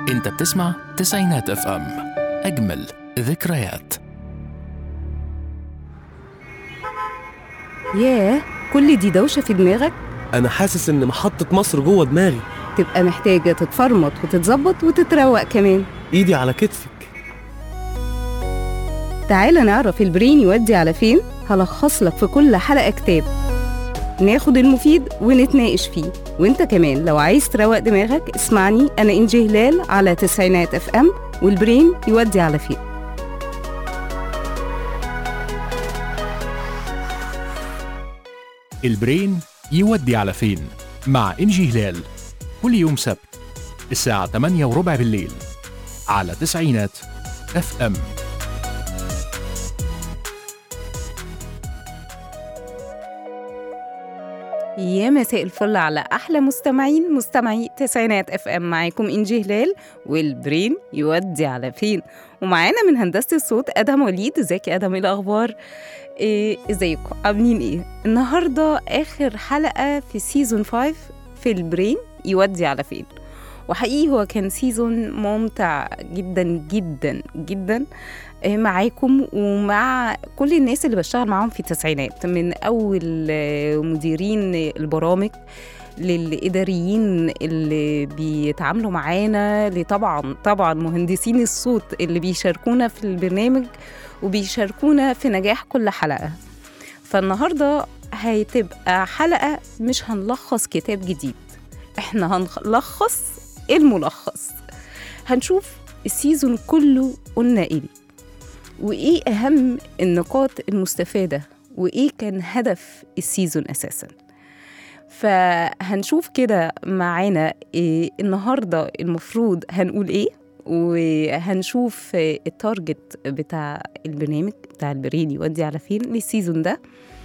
انت بتسمع تسعينات اف ام اجمل ذكريات ياه كل دي دوشة في دماغك انا حاسس ان محطة مصر جوه دماغي تبقى محتاجة تتفرمط وتتظبط وتتروق كمان ايدي على كتفك تعالى نعرف البرين يودي على فين هلخص لك في كل حلقة كتاب ناخد المفيد ونتناقش فيه وانت كمان لو عايز تروق دماغك اسمعني انا انجي هلال على تسعينات اف ام والبرين يودي على فين البرين يودي على فين مع انجي هلال كل يوم سبت الساعة 8 وربع بالليل على تسعينات اف ام يا مساء الفل على احلى مستمعين مستمعي تسعينات اف ام معاكم انجي هلال والبرين يودي على فين ومعانا من هندسه الصوت ادهم وليد ازيك يا ادهم ايه الاخبار إيه ازيكم عاملين ايه النهارده اخر حلقه في سيزون 5 في البرين يودي على فين وحقيقي هو كان سيزون ممتع جدا جدا جدا آه، معاكم ومع كل الناس اللي بشتغل معاهم في التسعينات من اول آه، مديرين البرامج للإداريين اللي بيتعاملوا معانا لطبعا طبعا مهندسين الصوت اللي بيشاركونا في البرنامج وبيشاركونا في نجاح كل حلقة فالنهاردة هتبقى حلقة مش هنلخص كتاب جديد احنا هنلخص الملخص هنشوف السيزون كله قلنا ايه وايه اهم النقاط المستفاده وايه كان هدف السيزون اساسا فهنشوف كده معانا إيه النهارده المفروض هنقول ايه وهنشوف آه، التارجت بتاع البرنامج بتاع البرين يودي على فين للسيزون ده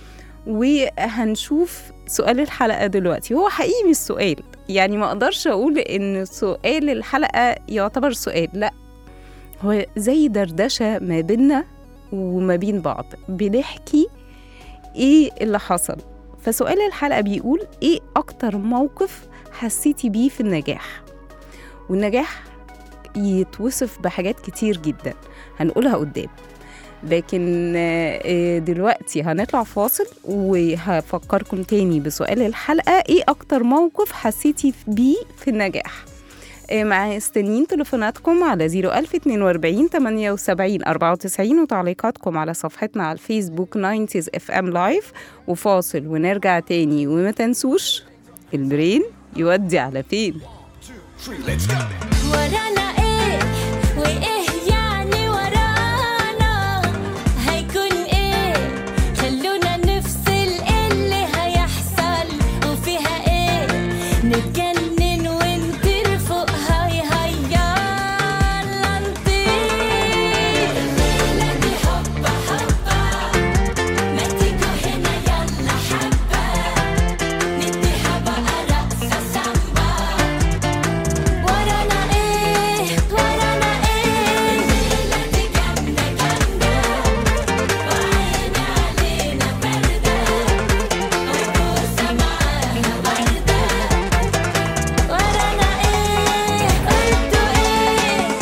وهنشوف سؤال الحلقة دلوقتي هو حقيقي مش سؤال يعني ما اقدرش اقول ان سؤال الحلقة يعتبر سؤال لا هو زي دردشة ما بيننا وما بين بعض بنحكي ايه اللي حصل فسؤال الحلقة بيقول ايه اكتر موقف حسيتي بيه في النجاح والنجاح يتوصف بحاجات كتير جدا هنقولها قدام لكن آه، دلوقتي هنطلع فاصل وهفكركم تاني بسؤال الحلقة ايه اكتر موقف حسيتي بيه في النجاح آه، مع استنين تليفوناتكم على 01042 78 94 وتعليقاتكم على صفحتنا على الفيسبوك 90s اف ام لايف وفاصل ونرجع تاني وما تنسوش البرين يودي على فين ورانا ايه وايه يعني ورانا هيكون ايه خلونا نفصل اللي هيحصل وفيها ايه نتجنن ونطير فوق هاي هاي يلا نطير الليلة دي حبة حبة ما تيجوا هنا يلا حبة نديها بقى رقصة سامبا ورانا ايه ورانا ايه الليلة دي جامدة جامدة وعيني علينا باردة وبوسة معاها وردة ورانا ايه قلتوا ايه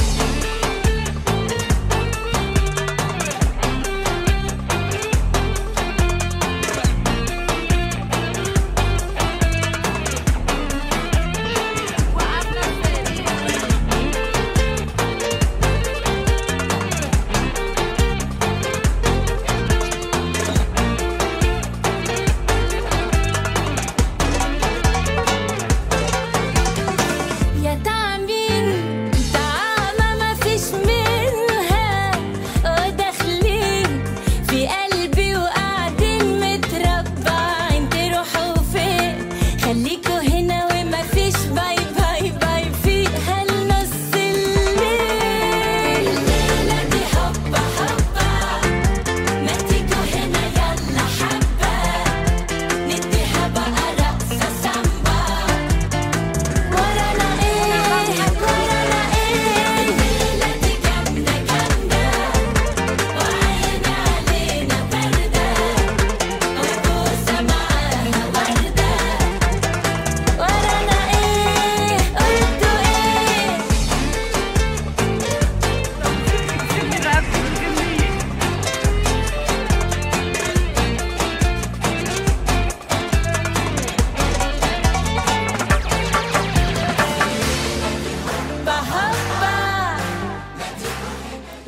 يا تعمين طعامة ما فيش منها وداخلين في قلبي وقاعدين متربعين تروحوا فين خليكوا هنا وما فيش باي باي باي فيها النص الليل الليلة دي حبة حبة ما تيجوا هنا يلا حبة نديها بقى رقصة سامبا ورانا ايه ورانا ايه الليلة دي جامدة جامدة وعيني علينا باردة وبوسة معاها وردة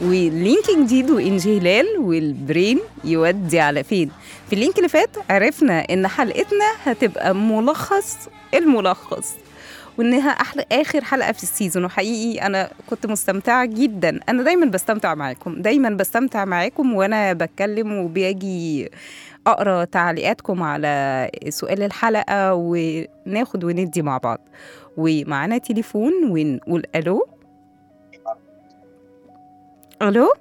ولينك جديد وإنجي هلال والبرين يودي على فين في اللينك اللي فات عرفنا إن حلقتنا هتبقى ملخص الملخص وإنها أحلى آخر حلقة في السيزون وحقيقي أنا كنت مستمتعة جدا أنا دايما بستمتع معاكم دايما بستمتع معاكم وأنا بتكلم وبيجي أقرأ تعليقاتكم على سؤال الحلقة وناخد وندي مع بعض ومعانا تليفون ونقول ألو ألو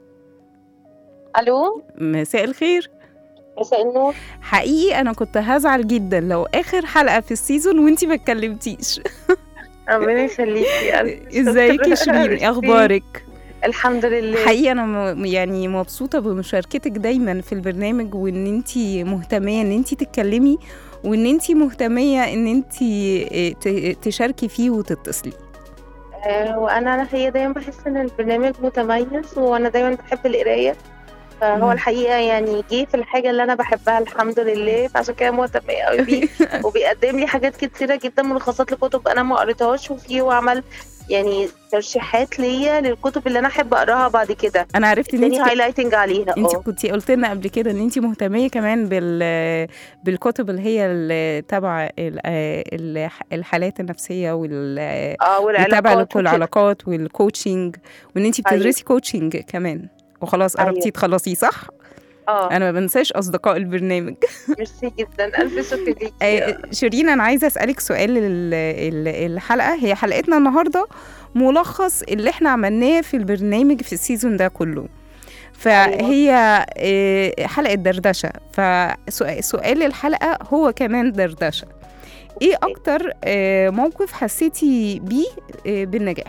الو مساء الخير مساء النور حقيقي انا كنت هزعل جدا لو اخر حلقه في السيزون وانتي ما اتكلمتيش ربنا يخليكي ألف ازيك يا شكر. شيرين ايه اخبارك الحمد لله حقيقي انا م- يعني مبسوطه بمشاركتك دايما في البرنامج وان انتي مهتميه ان انتي تتكلمي وان انتي مهتميه ان انتي إيه، ت- تشاركي فيه وتتصلي آه وانا انا هي دايما بحس ان البرنامج متميز وانا دايما بحب القرايه فهو مم. الحقيقه يعني جه في الحاجه اللي انا بحبها الحمد لله فعشان كده مهتمه قوي بيه وبيقدم لي حاجات كتيره جدا ملخصات لكتب انا ما قريتهاش وفيه وعمل يعني ترشيحات ليا للكتب اللي انا احب اقراها بعد كده انا عرفت ان اداني انتي هايلايتنج عليها انت اه كنتي قلت لنا قبل كده ان انت مهتميه كمان بال بالكتب اللي هي اللي تبع ال- آه، الح- الحالات النفسيه وال اه اللي تبع والعلاقات لكل وكده. العلاقات والكوتشنج وان انت أيوة. بتدرسي كوتشنج كمان وخلاص أيوة. قربتي تخلصيه صح؟ اه انا ما بنساش اصدقاء البرنامج ميرسي جدا الف شكر ليكي آه، شيرين انا عايزه اسالك سؤال ال- ال- الحلقه هي حلقتنا النهارده ملخص اللي احنا عملناه في البرنامج في السيزون ده كله فهي آه، حلقه دردشه فسؤال الحلقه هو كمان دردشه ايه أوكي. اكتر آه، موقف حسيتي بيه آه، بالنجاح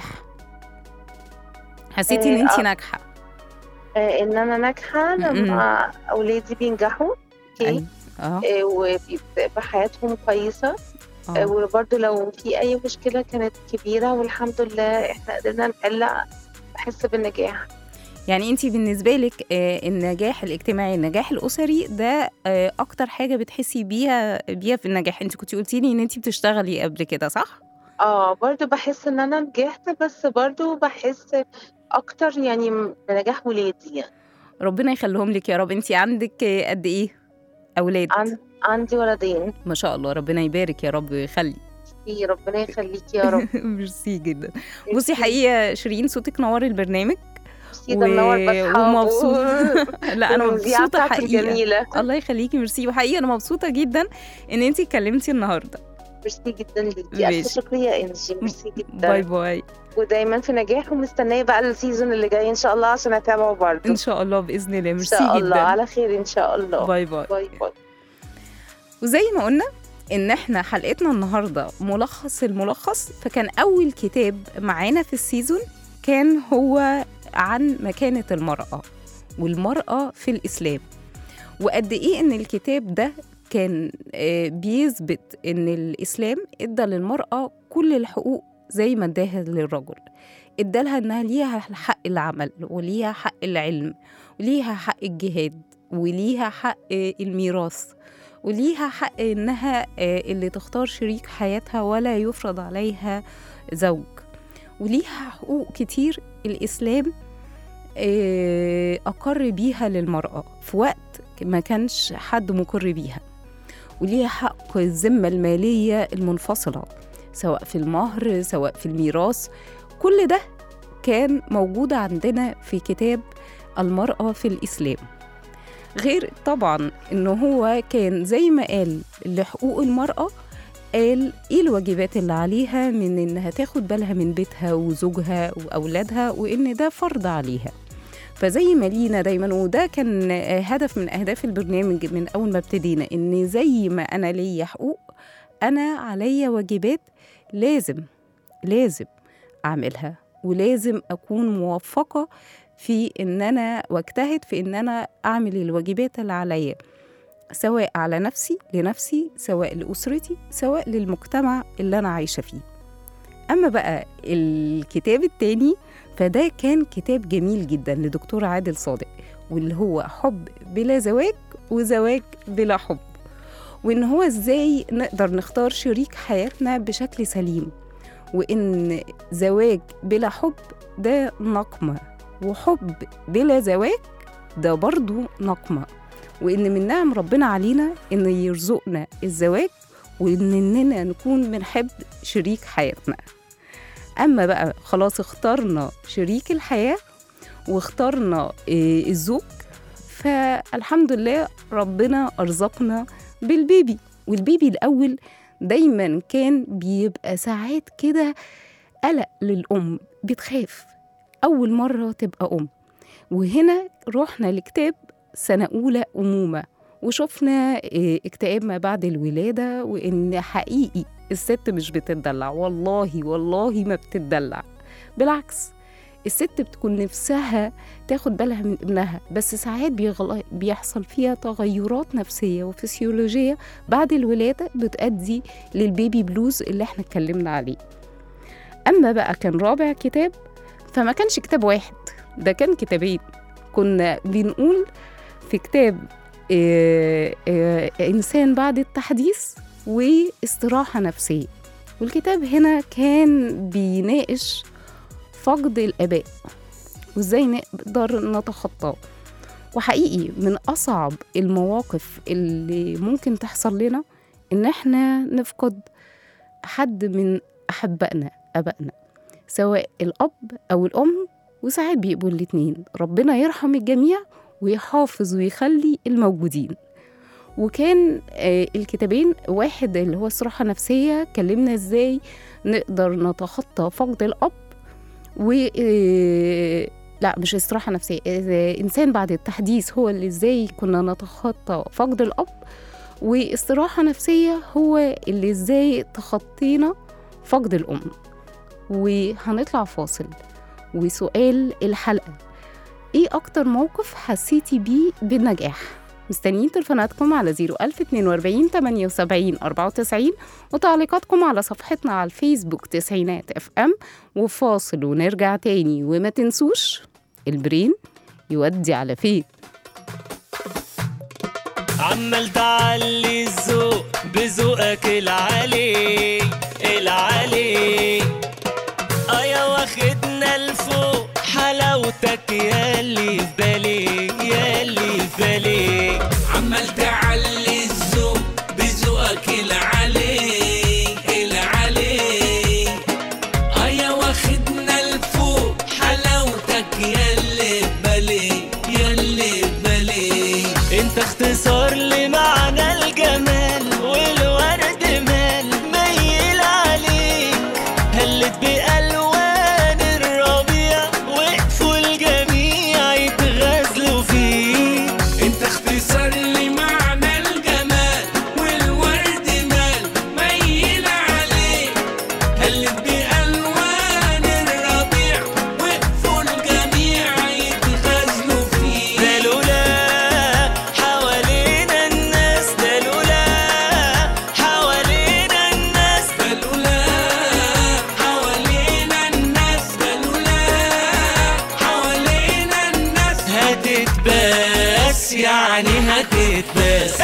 حسيتي ان آه، انت آه. ناجحه آه، ان انا ناجحه م-م. لما اولادي بينجحوا اوكي أيوة. اه آه، وبيبقى حياتهم كويسه آه، اه وبرضه لو في اي مشكله كانت كبيره والحمد لله احنا قدرنا نحلها بحس بالنجاح يعني انت بالنسبه لك آه، النجاح الاجتماعي النجاح الاسري ده آه، اكتر حاجه بتحسي بيها بيها في النجاح انت كنت قلتي لي ان انت بتشتغلي قبل كده صح اه برضه بحس ان انا نجحت بس برضه بحس اكتر يعني بنجاح ولادي يعني ربنا يخليهم لك يا رب انت عندك آه، قد ايه اولاد عن... عندي ولدين ما شاء الله ربنا يبارك يا رب ويخلي في ربنا يخليكي يا رب ميرسي جدا بصي حقيقه شيرين صوتك نور البرنامج ميرسي ده منور بصحى ومبسوط لا انا والمذيعة مبسوطه بتاعته حقيقه جميله الله يخليكي ميرسي وحقيقه انا مبسوطه جدا ان انت اتكلمتي النهارده ميرسي جدا ليكي ماشي. الف شكر يا انجي ميرسي جدا باي باي ودايما في نجاح ومستنيه بقى السيزون اللي جاي ان شاء الله عشان اتابعه برضه ان شاء الله باذن الله ان ميرسي شاء الله جدا على خير ان شاء الله باي باي باي باي وزي ما قلنا ان احنا حلقتنا النهارده ملخص الملخص فكان اول كتاب معانا في السيزون كان هو عن مكانة المرأة والمرأة في الإسلام وقد إيه إن الكتاب ده كان آه، بيثبت إن الإسلام إدى للمرأة كل الحقوق زي ما اداها للرجل ادالها إنها ليها حق العمل وليها حق العلم وليها حق الجهاد وليها حق آه، الميراث وليها حق إنها آه، اللي تختار شريك حياتها ولا يفرض عليها زوج وليها حقوق كتير الإسلام آه، أقر بيها للمرأة في وقت ما كانش حد مقر بيها وليها حق الذمة المالية المنفصلة سواء في المهر سواء في الميراث كل ده كان موجود عندنا في كتاب المرأة في الإسلام غير طبعا إنه هو كان زي ما قال لحقوق المرأة قال ايه الواجبات اللي عليها من انها تاخد بالها من بيتها وزوجها واولادها وان ده فرض عليها فزي ما لينا دايما وده كان هدف من اهداف البرنامج من اول ما ابتدينا ان زي ما انا ليا حقوق انا عليا واجبات لازم لازم اعملها ولازم اكون موفقه في ان انا واجتهد في ان انا اعمل الواجبات اللي عليا سواء على نفسي لنفسي سواء لأسرتي سواء للمجتمع اللي أنا عايشة فيه أما بقى الكتاب التاني فده كان كتاب جميل جدا لدكتور عادل صادق واللي هو حب بلا زواج وزواج بلا حب وإن هو إزاي نقدر نختار شريك حياتنا بشكل سليم وإن زواج بلا حب ده نقمة وحب بلا زواج ده برضو نقمة وإن من نعم ربنا علينا إن يرزقنا الزواج وإننا نكون بنحب شريك حياتنا أما بقى خلاص اخترنا شريك الحياة واخترنا إيه، الزوج فالحمد لله ربنا أرزقنا بالبيبي والبيبي الأول دايما كان بيبقى ساعات كده قلق للأم بتخاف أول مرة تبقى أم وهنا رحنا لكتاب سنة أولى أمومة وشفنا إيه، اكتئاب ما بعد الولادة وإن حقيقي الست مش بتدلع والله والله ما بتدلع بالعكس الست بتكون نفسها تاخد بالها من ابنها بس ساعات بيغل... بيحصل فيها تغيرات نفسية وفسيولوجية بعد الولادة بتؤدي للبيبي بلوز اللي احنا اتكلمنا عليه أما بقى كان رابع كتاب فما كانش كتاب واحد ده كان كتابين كنا بنقول في كتاب آه، آه، إنسان بعد التحديث واستراحة نفسية والكتاب هنا كان بيناقش فقد الآباء وإزاي نقدر نتخطاه وحقيقي من أصعب المواقف اللي ممكن تحصل لنا إن إحنا نفقد حد من أحبائنا أبائنا سواء الأب أو الأم وساعات بيبقوا الاتنين ربنا يرحم الجميع ويحافظ ويخلي الموجودين وكان آه، الكتابين واحد اللي هو استراحة نفسية كلمنا ازاي نقدر نتخطى فقد الأب و آه، لا مش استراحة نفسية آه، إنسان بعد التحديث هو اللي ازاي كنا نتخطى فقد الأب واستراحة نفسية هو اللي ازاي تخطينا فقد الأم وهنطلع فاصل وسؤال الحلقة ايه أكتر موقف حسيتي بيه بالنجاح؟ مستنيين تليفوناتكم على 01042 78 94 وتعليقاتكم على صفحتنا على الفيسبوك تسعينات اف ام وفاصل ونرجع تاني وما تنسوش البرين يودي على فين عمال تعلي الذوق بذوقك العالي العالي ايا واخدنا لفوق حلاوتك ياللي في بالي ياللي في بالي عمال تعلي الذوق بذوقك العلي العلي ايا واخدنا لفوق حلاوتك ياللي ببالي ياللي ببالي انت اختصار لمعنى الجمال والورد مال ميل عليك هلت بألوان الربيع وقفوا الجميع يتغزلوا فيك انت اختصار لمعنى الجمال والورد مال ميل عليك هلت بألوان الربيع وقفوا الجميع يتغزلوا فيه ده لولا حوالينا الناس ده لولا حوالينا الناس بلولا حوالينا الناس بلولا حوالينا الناس هتتباس يعني هتتباس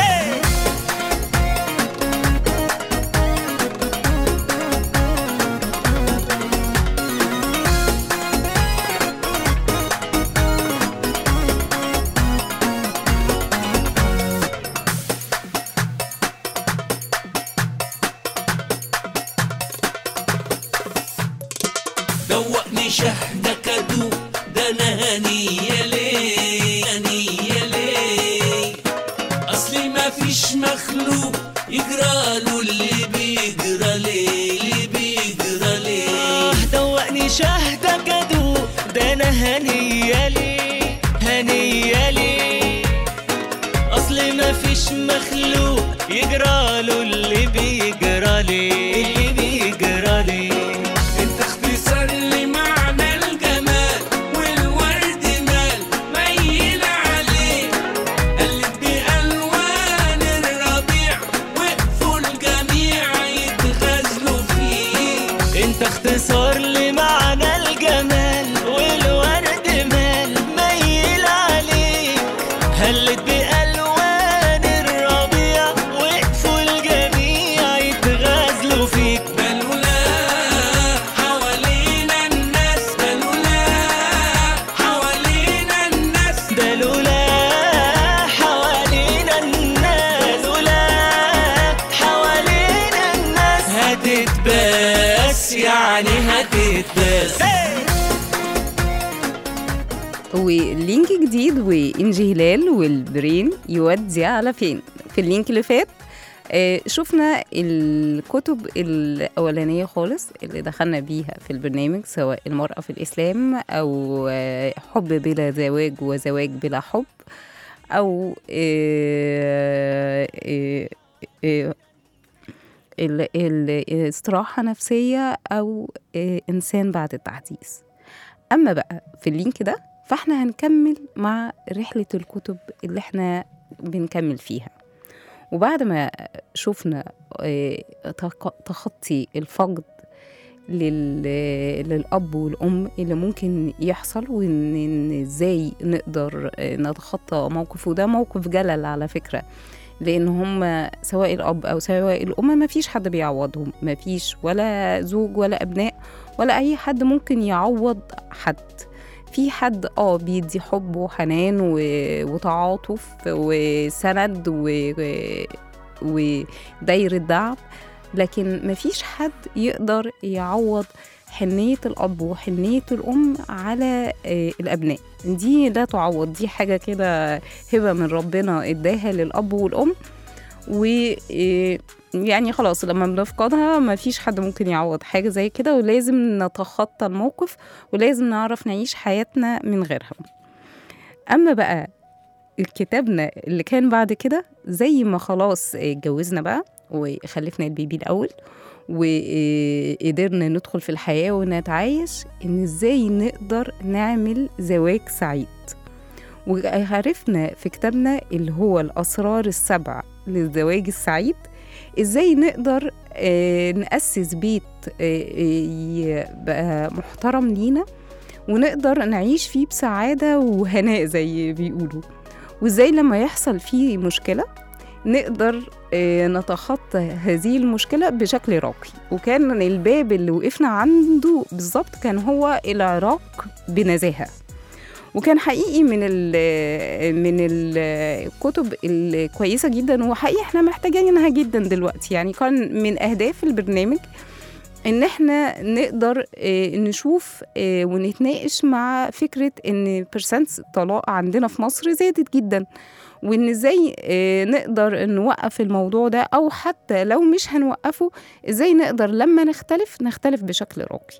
دوقني شهدك ادوق ده انا هنية ليه هنية ليه اصلي ما فيش مخلوق يجرى له اللي بيجرى ليه اللي بيجرى ليه دوقني شهدك ادوق ده انا هنيالي هنيالي اصل ما فيش مخلوق يجراله اللي بيجرالي اللي بيجرالي انت اختصار لمعنى الجمال والورد مال ميل عليه قلت بألوان الربيع وقفوا الجميع يتغزلوا فيه انت اختصار لمعنى الجمال والورد مال ميل عليك هلت بألوان الربيع وقفوا الجميع يتغزلوا فيك بلولا حوالينا الناس بلولا هتتباس يعني هتتباس ولينك جديد وإنجي هلال والبرين يودي على فين في اللينك اللي فات آه، شفنا الكتب الأولانية خالص اللي دخلنا بيها في البرنامج سواء المرأة في الإسلام أو آه، حب بلا زواج وزواج بلا حب أو آه، آه، آه، ال- ال- استراحة نفسية أو آه، إنسان بعد التحديث أما بقى في اللينك ده فاحنا هنكمل مع رحلة الكتب اللي احنا بنكمل فيها وبعد ما شفنا آه، تق- تخطي الفقد لل- للأب والأم اللي ممكن يحصل وإن إن إزاي نقدر آه، نتخطى موقف وده موقف جلل على فكرة لأن هم سواء الأب أو سواء الأم ما فيش حد بيعوضهم ما فيش ولا زوج ولا أبناء ولا أي حد ممكن يعوض حد في حد اه بيدي حب وحنان و... وتعاطف وسند و... و... ودايرة دعم لكن مفيش حد يقدر يعوض حنية الأب وحنية الأم على آه، الأبناء دي لا تعوض دي حاجة كده هبة من ربنا اداها للأب والأم و آه، يعني خلاص لما بنفقدها مفيش حد ممكن يعوض حاجة زي كده ولازم نتخطى الموقف ولازم نعرف نعيش حياتنا من غيرهم أما بقى كتابنا اللي كان بعد كده زي ما خلاص اتجوزنا بقى وخلفنا البيبي الأول وقدرنا ندخل في الحياة ونتعايش إن إزاي نقدر نعمل زواج سعيد وعرفنا في كتابنا اللي هو الأسرار السبع للزواج السعيد إزاي نقدر آه، نأسس بيت آه، آه، يبقى محترم لينا ونقدر نعيش فيه بسعادة وهناء زي بيقولوا وإزاي لما يحصل فيه مشكلة نقدر آه، نتخطى هذه المشكلة بشكل راقي وكان الباب اللي وقفنا عنده بالظبط كان هو العراق بنزاهة وكان حقيقي من ال من الكتب الكويسة جدا وحقيقي احنا محتاجينها جدا دلوقتي يعني كان من أهداف البرنامج ان احنا نقدر آه، نشوف آه، ونتناقش مع فكرة ان برسنت الطلاق عندنا في مصر زادت جدا وان ازاي آه، نقدر نوقف الموضوع ده او حتى لو مش هنوقفه ازاي نقدر لما نختلف نختلف بشكل راقي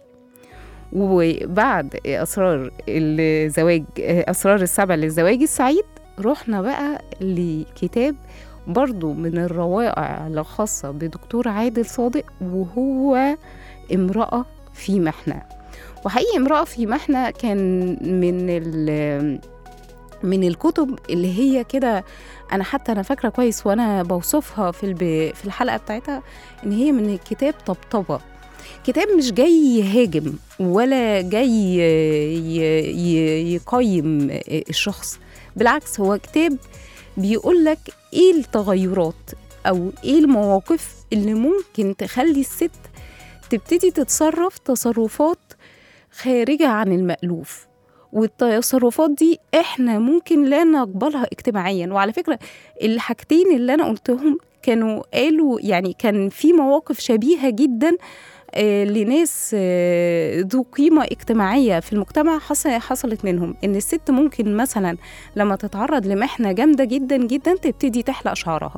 وبعد اسرار الزواج اسرار السبع للزواج السعيد رحنا بقى لكتاب برضو من الروائع الخاصة بدكتور عادل صادق وهو امرأة في محنة وحقيقي امرأة في محنة كان من ال من الكتب اللي هي كده انا حتى انا فاكره كويس وانا بوصفها في الب... في الحلقه بتاعتها ان هي من الكتاب طبطبه كتاب مش جاي يهاجم ولا جاي ي... ي... يقيم الشخص بالعكس هو كتاب بيقول لك ايه التغيرات او ايه المواقف اللي ممكن تخلي الست تبتدي تتصرف تصرفات خارجة عن المألوف والتصرفات دي احنا ممكن لا نقبلها اجتماعيا وعلى فكرة الحاجتين اللي انا قلتهم كانوا قالوا يعني كان في مواقف شبيهة جدا آه، لناس آه، ذو قيمة اجتماعية في المجتمع حص- حصلت منهم إن الست ممكن مثلا لما تتعرض لمحنة جامدة جدا جدا تبتدي تحلق شعرها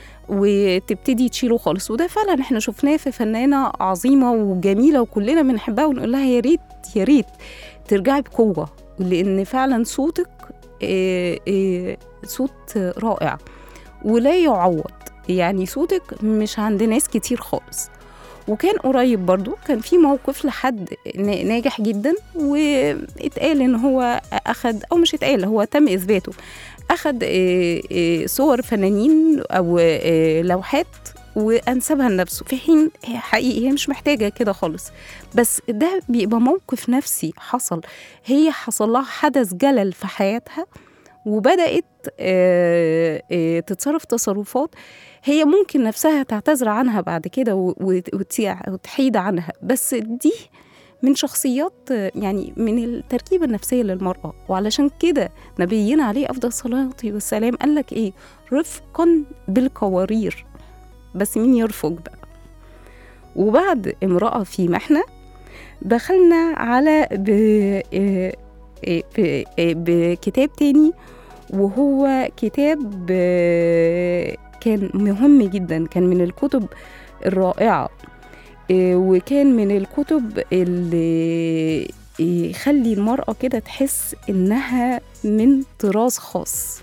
وتبتدي تشيله خالص وده فعلا احنا شفناه في فنانة عظيمة وجميلة وكلنا بنحبها ونقول لها يا ريت يا ريت ترجعي بقوة لأن فعلا صوتك آه، آه، صوت رائع ولا يعوض يعني صوتك مش عند ناس كتير خالص وكان قريب برضو كان في موقف لحد نا- ناجح جدا واتقال ان هو اخد او مش اتقال هو تم اثباته اخد آه، آه، صور فنانين او آه، لوحات وانسبها لنفسه في حين هي حقيقي هي مش محتاجه كده خالص بس ده بيبقى موقف نفسي حصل هي حصل لها حدث جلل في حياتها وبدات آه، آه، تتصرف تصرفات هي ممكن نفسها تعتذر عنها بعد كده و- وت- وتسيع- وتحيد عنها بس دي من شخصيات آه، يعني من التركيبة النفسية للمرأة وعلشان كده نبينا عليه أفضل الصلاة والسلام قال لك إيه رفقا بالقوارير بس مين يرفق بقى وبعد امرأة في محنة دخلنا على ب... آه، آه، ب... آه، بكتاب تاني وهو كتاب آه، كان مهم جدا كان من الكتب الرائعة آه، وكان من الكتب اللي يخلي المرأة كده تحس إنها من طراز خاص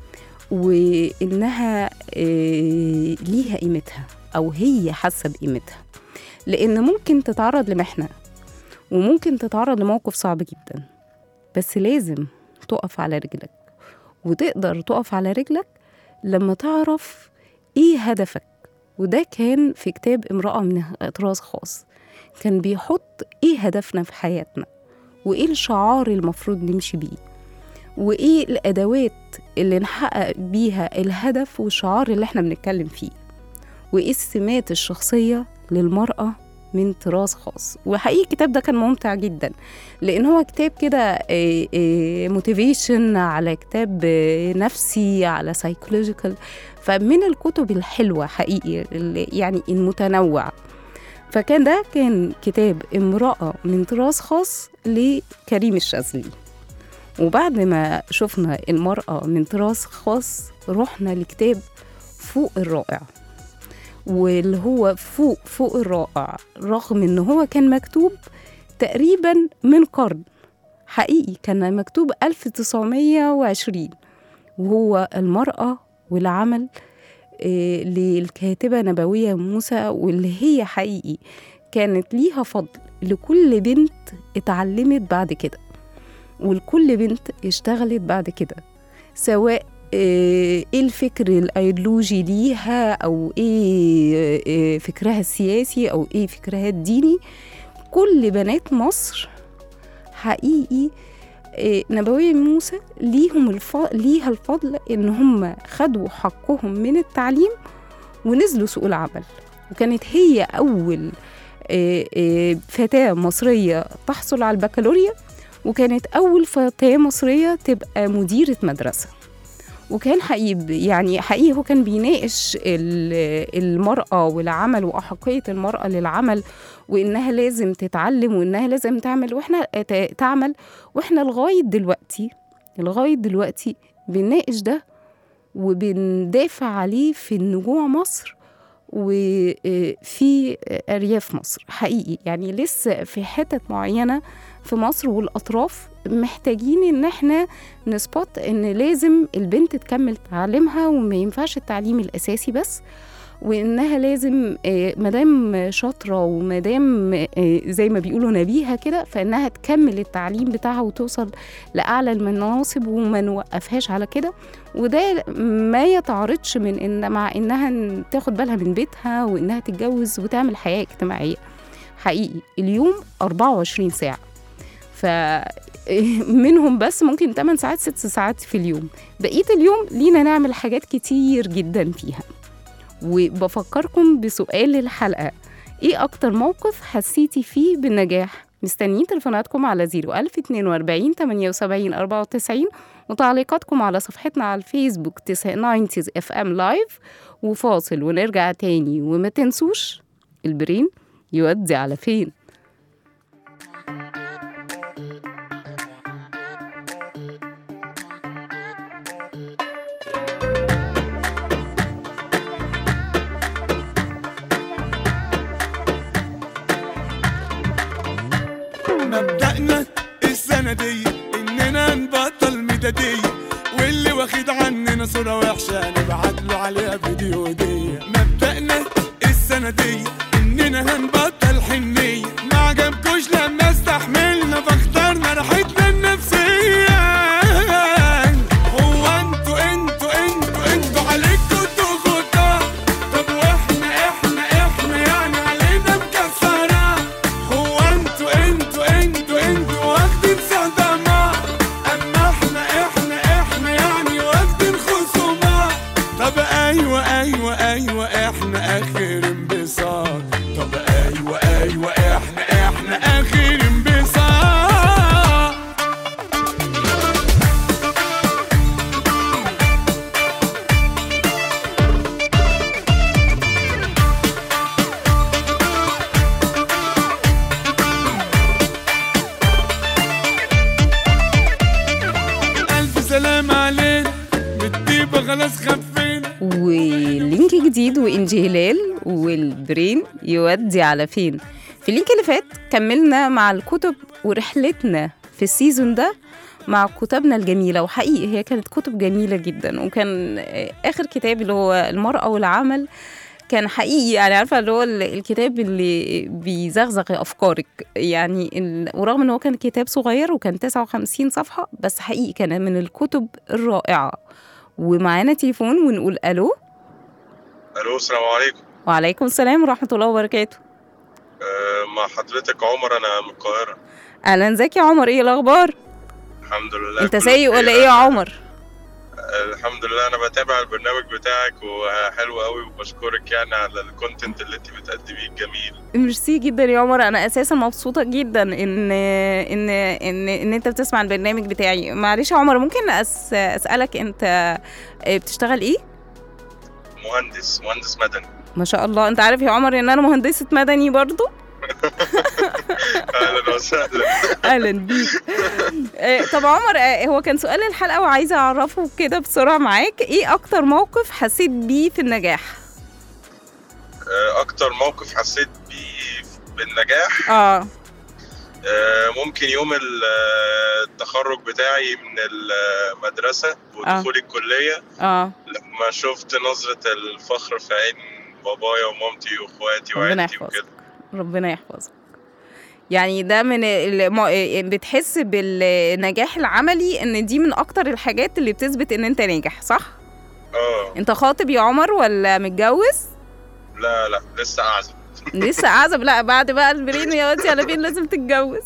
وإنها آه، ليها قيمتها أو هي حاسة بقيمتها لأن ممكن تتعرض لمحنة وممكن تتعرض لموقف صعب جدا بس لازم تقف على رجلك وتقدر تقف على رجلك لما تعرف ايه هدفك وده كان في كتاب امرأة من طراز خاص كان بيحط ايه هدفنا في حياتنا وايه الشعار المفروض نمشي بيه وايه الادوات اللي نحقق بيها الهدف والشعار اللي احنا بنتكلم فيه وايه السمات الشخصية للمرأة من طراز خاص وحقيقي الكتاب ده كان ممتع جدا لان هو كتاب كده موتيفيشن على كتاب آه، نفسي على سايكولوجيكال فمن الكتب الحلوه حقيقي اللي يعني المتنوع فكان ده كان كتاب امرأة من طراز خاص لكريم الشاذلي وبعد ما شفنا المرأة من طراز خاص رحنا لكتاب فوق الرائع واللي هو فوق فوق الرائع رغم ان هو كان مكتوب تقريبا من قرن حقيقي كان مكتوب 1920 وهو المرأة والعمل آه، للكاتبة نبوية موسى واللي هي حقيقي كانت ليها فضل لكل بنت اتعلمت بعد كده ولكل بنت اشتغلت بعد كده سواء آه، ايه الفكر الايديولوجي ليها او ايه آه، فكرها السياسي او ايه فكرها الديني كل بنات مصر حقيقي آه، نبوية موسى ليهم الف... ليها الفضل ان هم خدوا حقهم من التعليم ونزلوا سوق العمل وكانت هي اول آه، آه، فتاة مصرية تحصل على البكالوريا وكانت اول فتاة مصرية تبقى مديرة مدرسة وكان حقيقي يعني حقيقي هو كان بيناقش ال- المرأة والعمل وأحقية المرأة للعمل وإنها لازم تتعلم وإنها لازم تعمل وإحنا ت- تعمل وإحنا لغاية دلوقتي لغاية دلوقتي بنناقش ده وبندافع عليه في نجوع مصر وفي أرياف مصر حقيقي يعني لسه في حتت معينة في مصر والأطراف محتاجين إن احنا نسبوت إن لازم البنت تكمل تعليمها وما ينفعش التعليم الأساسي بس وإنها لازم آه، مادام شاطرة ومادام آه، زي ما بيقولوا نبيهة كده فإنها تكمل التعليم بتاعها وتوصل لأعلى المناصب وما نوقفهاش على كده وده ما يتعارضش من إن مع إنها ن- تاخد بالها من بيتها وإنها تتجوز وتعمل حياة اجتماعية حقيقي اليوم 24 ساعة ف منهم بس ممكن 8 ساعات 6 ساعات في اليوم بقية اليوم لينا نعمل حاجات كتير جدا فيها وبفكركم بسؤال الحلقة ايه اكتر موقف حسيتي فيه بالنجاح مستنيين تليفوناتكم على 01042 78 94 وتعليقاتكم على صفحتنا على الفيسبوك 90 اف ام لايف وفاصل ونرجع تاني وما تنسوش البرين يودي على فين مبدأنا السنة دي إننا نبطل ميدادية واللي واخد عننا صورة وحشة نبعت له عليها فيديو هدية مبدأنا السنة دي إننا هنبطل حنية ما عجبكوش لما استحملنا فاخترنا راحتنا النفسية هو انتوا انتوا انتوا انتوا عليكوا ضغوطات طب واحنا احنا احنا يعني علينا مكسرة هو انتوا انتوا انتوا انتوا واخدين صدمات اما احنا احنا احنا يعني واخدين خصومات طب ايوه ايوه ايوه احنا اخر انبساط طب ايوه خلاص خفينا ولينك جديد وإنجي هلال والبرين يودي على فين في اللينك اللي فات كملنا مع الكتب ورحلتنا في السيزون ده مع كتبنا الجميلة وحقيقي هي كانت كتب جميلة جدا وكان آه، آخر كتاب اللي هو المرأة والعمل كان حقيقي يعني عارفة اللي هو ال- الكتاب اللي بيزغزغ أفكارك يعني ال- ورغم إن هو كان كتاب صغير وكان 59 صفحة بس حقيقي كان من الكتب الرائعة ومعانا تليفون ونقول ألو الو السلام عليكم وعليكم السلام ورحمة الله وبركاته أه مع حضرتك عمر انا من القاهره أهلا ازيك يا عمر ايه الأخبار؟ الحمد لله انت كله سايق ولا بخير. ايه يا عمر؟ آه، الحمد لله انا بتابع البرنامج بتاعك وحلو قوي وبشكرك يعني على الكونتنت اللي انت بتقدميه الجميل ميرسي جدا يا عمر انا اساسا مبسوطه جدا ان ان ان ان انت بتسمع البرنامج بتاعي معلش يا عمر ممكن أس اسالك انت بتشتغل ايه مهندس مهندس مدني ما شاء الله انت عارف يا عمر ان انا مهندسه مدني برضو اهلا وسهلا اهلا بيك آه، طب عمر آه، هو كان سؤال الحلقه وعايزه اعرفه كده بسرعه معاك ايه اكتر موقف حسيت بيه في النجاح آه، اكتر موقف حسيت بيه بالنجاح اه آه، ممكن يوم ال- آه، التخرج بتاعي من المدرسه ودخولي الكليه اه لما شفت نظره الفخر في عين بابايا ومامتي واخواتي ربنا وعيلتي يحفظك. وكده ربنا يحفظك يعني ده من الم... بتحس بالنجاح العملي ان دي من اكتر الحاجات اللي بتثبت ان انت ناجح صح اه انت خاطب يا عمر ولا متجوز لا لا لسه اعزب لسه اعزب لا بعد بقى البرين يا وانتي على فين لازم تتجوز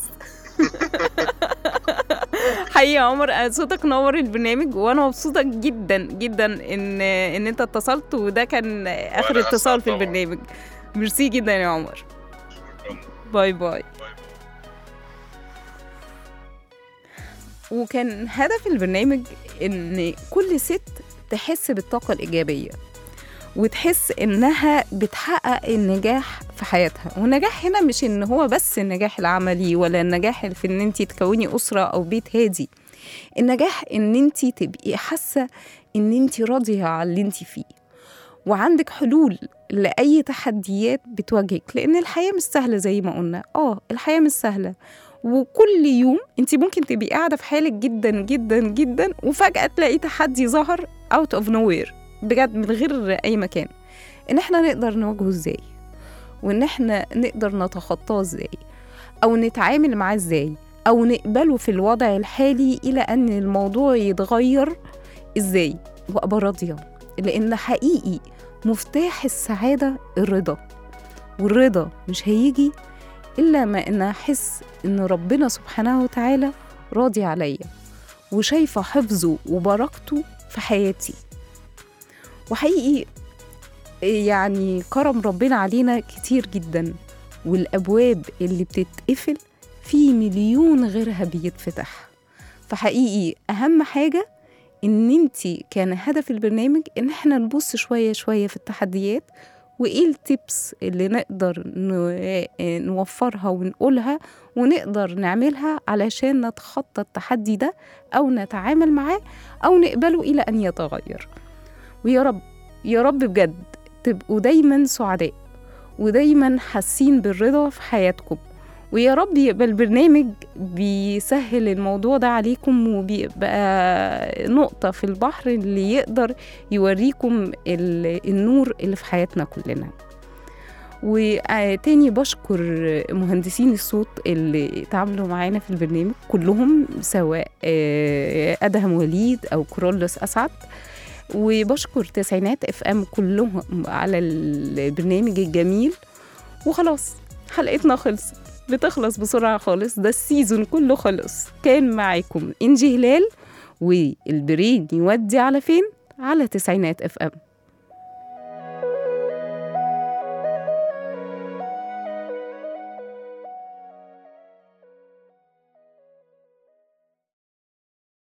حقيقي يا عمر صوتك نور البرنامج وانا مبسوطه جدا جدا ان ان انت اتصلت وده كان اخر وأنا اتصال في أسعد طبعاً. البرنامج ميرسي جدا يا عمر باي باي وكان هدف البرنامج ان كل ست تحس بالطاقة الإيجابية وتحس إنها بتحقق النجاح في حياتها والنجاح هنا مش إن هو بس النجاح العملي ولا النجاح في إن أنت تكوني أسرة أو بيت هادي النجاح إن أنت تبقي حاسة إن أنت راضية على اللي أنت فيه وعندك حلول لأي تحديات بتواجهك لأن الحياة مش سهلة زي ما قلنا آه الحياة مش سهلة وكل يوم انت ممكن تبقي قاعدة في حالك جدا جدا جدا وفجأة تلاقي تحدي ظهر out of nowhere بجد من غير أي مكان إن احنا نقدر نواجهه ازاي وإن احنا نقدر نتخطاه ازاي أو نتعامل معاه ازاي أو نقبله في الوضع الحالي إلى أن الموضوع يتغير ازاي وأبقى راضية لأن حقيقي مفتاح السعادة الرضا والرضا مش هيجي إلا ما أن أحس إن ربنا سبحانه وتعالى راضي عليا وشايفة حفظه وبركته في حياتي وحقيقي يعني كرم ربنا علينا كتير جدا والأبواب اللي بتتقفل في مليون غيرها بيتفتح فحقيقي أهم حاجة ان انت كان هدف البرنامج ان احنا نبص شويه شويه في التحديات وايه التبس اللي نقدر ن- نوفرها ونقولها ونقدر نعملها علشان نتخطى التحدي ده او نتعامل معاه او نقبله الى ان يتغير ويا رب يا رب بجد تبقوا دايما سعداء ودايما حاسين بالرضا في حياتكم ويا رب يبقى البرنامج بيسهل الموضوع ده عليكم وبيبقى نقطة في البحر اللي يقدر يوريكم ال- النور اللي في حياتنا كلنا وتاني بشكر مهندسين الصوت اللي تعاملوا معانا في البرنامج كلهم سواء آه، أدهم وليد أو كرولوس أسعد وبشكر تسعينات اف ام كلهم على البرنامج الجميل وخلاص حلقتنا خلصت بتخلص بسرعة خالص ده السيزون كله خلص كان معاكم إنجي هلال والبرين يودي على فين؟ على تسعينات اف ام